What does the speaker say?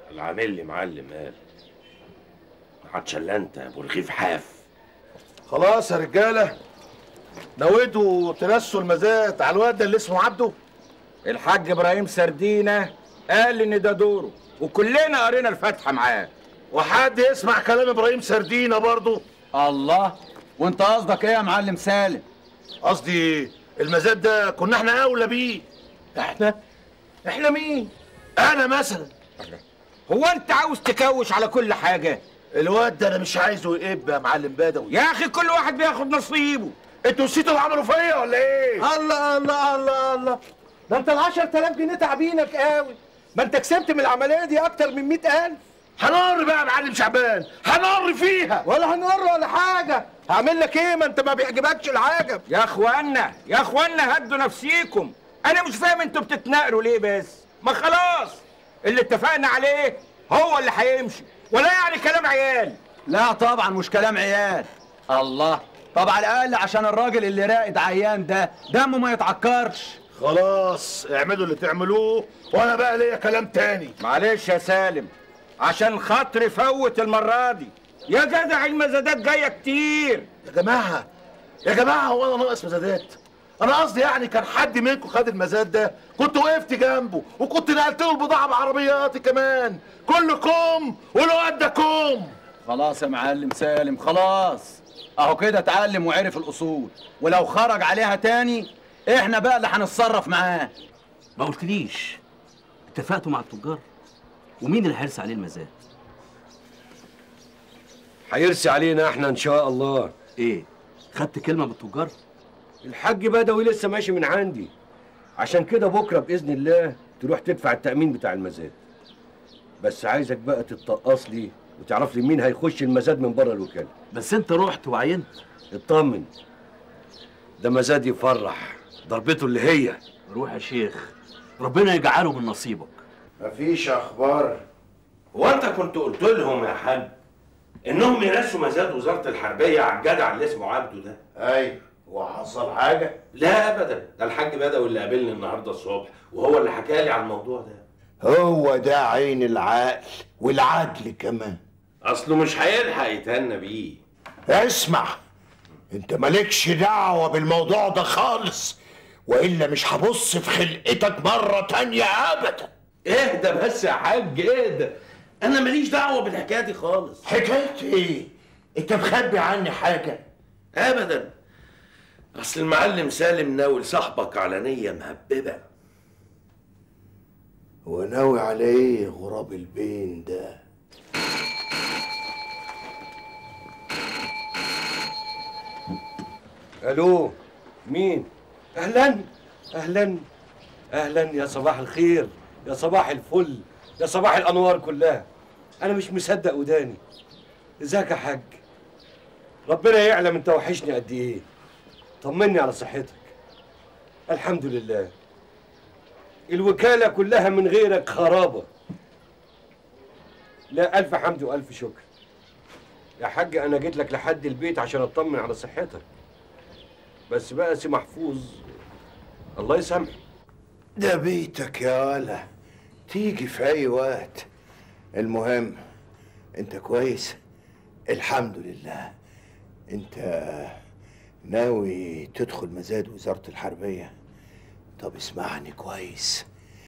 العامل لي معلم قال ما عادش الا انت يا ابو رغيف حاف خلاص يا رجاله نويتوا تنسوا المزاد على الواد ده اللي اسمه عبده الحاج ابراهيم سردينه قال ان ده دوره وكلنا قرينا الفاتحه معاه وحد يسمع كلام ابراهيم سردينه برضه الله وانت قصدك ايه يا معلم سالم قصدي المزاد ده كنا احنا اولى بيه احنا احنا مين انا مثلا هو انت عاوز تكوش على كل حاجه الواد ده انا مش عايزه يقب يا معلم بدوي يا اخي كل واحد بياخد نصيبه انتوا نسيتوا اللي عملوا فيا ولا ايه الله الله الله الله ده انت ال 10000 جنيه تعبينك قوي ما انت كسبت من العمليه دي اكتر من 100000 هنقر بقى يا معلم شعبان هنقر فيها ولا هنقر ولا حاجه هعمل لك ايه ما انت ما بيعجبكش العجب يا اخوانا يا اخوانا هدوا نفسيكم انا مش فاهم انتوا بتتناقروا ليه بس ما خلاص اللي اتفقنا عليه هو اللي هيمشي ولا يعني كلام عيال لا طبعا مش كلام عيال الله طب على الاقل عشان الراجل اللي راقد عيان ده دمه ما يتعكرش خلاص اعملوا اللي تعملوه وانا بقى ليا كلام تاني معلش يا سالم عشان خاطري فوت المره دي يا جدع المزادات جايه كتير يا جماعه يا جماعه هو انا ناقص مزادات انا قصدي يعني كان حد منكم خد المزاد ده كنت وقفت جنبه وكنت نقلت له البضاعه بعربياتي كمان كلكم ولو قدكم خلاص يا معلم سالم خلاص اهو كده اتعلم وعرف الاصول ولو خرج عليها تاني احنا بقى اللي هنتصرف معاه ما قلتليش اتفقتوا مع التجار ومين اللي هيرسي عليه المزاد هيرسي علينا احنا ان شاء الله ايه خدت كلمه من التجار الحاج بدوي لسه ماشي من عندي عشان كده بكره باذن الله تروح تدفع التامين بتاع المزاد بس عايزك بقى تتقص لي وتعرف لي مين هيخش المزاد من بره الوكاله بس انت رحت وعينت اطمن ده مزاد يفرح ضربته اللي هي روح يا شيخ ربنا يجعله من نصيبك مفيش اخبار هو انت كنت قلت لهم يا حاج انهم يرسوا مزاد وزاره الحربيه على الجدع اللي اسمه عبده ده ايوه وحصل حاجه لا ابدا ده الحاج بدوي اللي قابلني النهارده الصبح وهو اللي حكى لي على الموضوع ده هو ده عين العقل والعدل كمان اصله مش هيلحق يتهنى بيه اسمع انت مالكش دعوة بالموضوع ده خالص وإلا مش هبص في خلقتك مرة تانية أبدا اهدى بس يا حاج اهدى انا ماليش دعوه بالحكايه دي خالص حكاية إيه؟ أنت مخبي عني حاجة؟ ابدا اصل المعلم سالم ناول صاحبك على نيه مهببه هو ناوي على إيه غراب البين ده؟ الو مين اهلا اهلا اهلا يا صباح الخير يا صباح الفل يا صباح الانوار كلها انا مش مصدق وداني ازيك يا حاج ربنا يعلم انت وحشني قد ايه طمني على صحتك الحمد لله الوكاله كلها من غيرك خرابه لا الف حمد والف شكر يا حاج انا جيت لك لحد البيت عشان اطمن على صحتك بس بقى سي محفوظ الله يسامحه ده بيتك يا ولا تيجي في أي وقت المهم أنت كويس؟ الحمد لله أنت ناوي تدخل مزاد وزارة الحربية طب اسمعني كويس